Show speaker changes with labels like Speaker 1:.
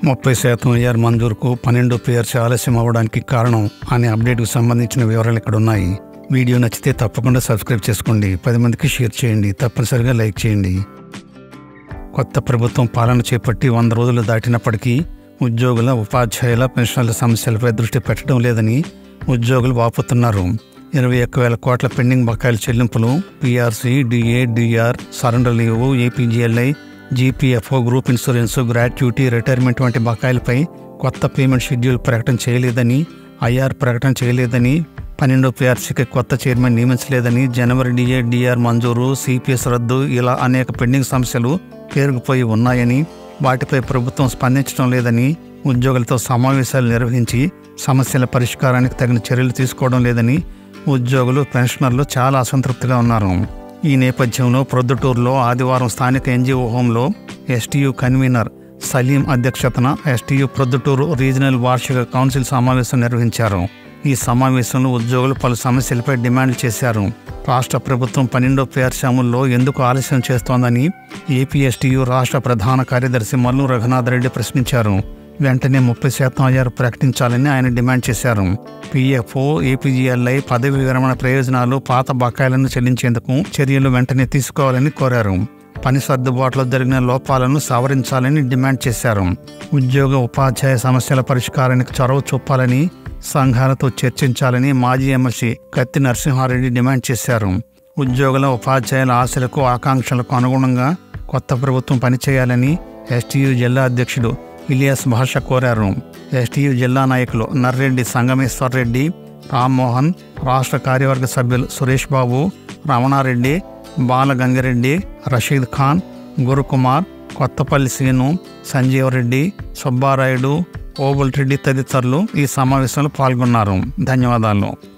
Speaker 1: ముప్పై శాతం ఐఆర్ మంజూరుకు పన్నెండు పేర్చి ఆలస్యం అవ్వడానికి కారణం అనే అప్డేట్కు సంబంధించిన వివరాలు ఇక్కడ ఉన్నాయి వీడియో నచ్చితే తప్పకుండా సబ్స్క్రైబ్ చేసుకోండి పది మందికి షేర్ చేయండి తప్పనిసరిగా లైక్ చేయండి కొత్త ప్రభుత్వం పాలన చేపట్టి వంద రోజులు దాటినప్పటికీ ఉద్యోగుల ఉపాధ్యాయుల పెన్షన్ల సమస్యలపై దృష్టి పెట్టడం లేదని ఉద్యోగులు వాపోతున్నారు ఇరవై ఒక్క వేల కోట్ల పెండింగ్ బకాయిల చెల్లింపులు PRC DA DR surrender leave APGLI జీపీఎఫ్ఓ గ్రూప్ ఇన్సూరెన్స్ గ్రాట్యుటీ రిటైర్మెంట్ వంటి బకాయిలపై కొత్త పేమెంట్ షెడ్యూల్ ప్రకటన చేయలేదని ఐఆర్ ప్రకటన చేయలేదని పన్నెండో పీఆర్సీకి కొత్త చైర్మన్ నియమించలేదని జనవరి డిఏ డిఆర్ మంజూరు సిపిఎస్ రద్దు ఇలా అనేక పెండింగ్ సమస్యలు పేరుకుపోయి ఉన్నాయని వాటిపై ప్రభుత్వం స్పందించడం లేదని ఉద్యోగులతో సమావేశాలు నిర్వహించి సమస్యల పరిష్కారానికి తగిన చర్యలు తీసుకోవడం లేదని ఉద్యోగులు పెన్షనర్లు చాలా అసంతృప్తిగా ఉన్నారు ఈ నేపథ్యంలో ప్రొద్దుటూరులో ఆదివారం స్థానిక ఎన్జిఓ హోంలో ఎస్టీయు కన్వీనర్ సలీం అధ్యక్షతన ఎస్టీయు ప్రొద్దుటూరు రీజనల్ వార్షిక కౌన్సిల్ సమావేశం నిర్వహించారు ఈ సమావేశంలో ఉద్యోగులు పలు సమస్యలపై డిమాండ్లు చేశారు రాష్ట్ర ప్రభుత్వం పన్నెండో పేర్చి అమల్లో ఎందుకు ఆలస్యం చేస్తోందని ఏపీఎస్టీయు రాష్ట్ర ప్రధాన కార్యదర్శి మల్లు రఘునాథ్ రెడ్డి ప్రశ్నించారు వెంటనే ముప్పై శాతం అయ్యారు ప్రకటించాలని ఆయన డిమాండ్ చేశారు పీఎఫ్ఓ ఏపీజీఎల్ఐ పదవి విరమణ ప్రయోజనాలు పాత బకాయిలను చెల్లించేందుకు చర్యలు వెంటనే తీసుకోవాలని కోరారు పని సర్దుబాటులో జరిగిన లోపాలను సవరించాలని డిమాండ్ చేశారు ఉద్యోగ ఉపాధ్యాయ సమస్యల పరిష్కారానికి చొరవ చూపాలని సంఘాలతో చర్చించాలని మాజీ ఎమ్మెల్సీ కత్తి నరసింహారెడ్డి డిమాండ్ చేశారు ఉద్యోగుల ఉపాధ్యాయుల ఆశలకు ఆకాంక్షలకు అనుగుణంగా కొత్త ప్రభుత్వం పనిచేయాలని ఎస్టీయు జిల్లా అధ్యక్షుడు ఇలియాస్ భాష కోరారు ఎస్టీయు జిల్లా నాయకులు నర్రెడ్డి సంగమేశ్వర్ రెడ్డి రామ్మోహన్ రాష్ట్ర కార్యవర్గ సభ్యులు సురేష్ బాబు రమణారెడ్డి బాలగంగిరెడ్డి రషీద్ ఖాన్ గురుకుమార్ కొత్తపల్లి సీను సంజీవ్ రెడ్డి సుబ్బారాయుడు ఓబుల్ రెడ్డి తదితరులు ఈ సమావేశంలో పాల్గొన్నారు ధన్యవాదాలు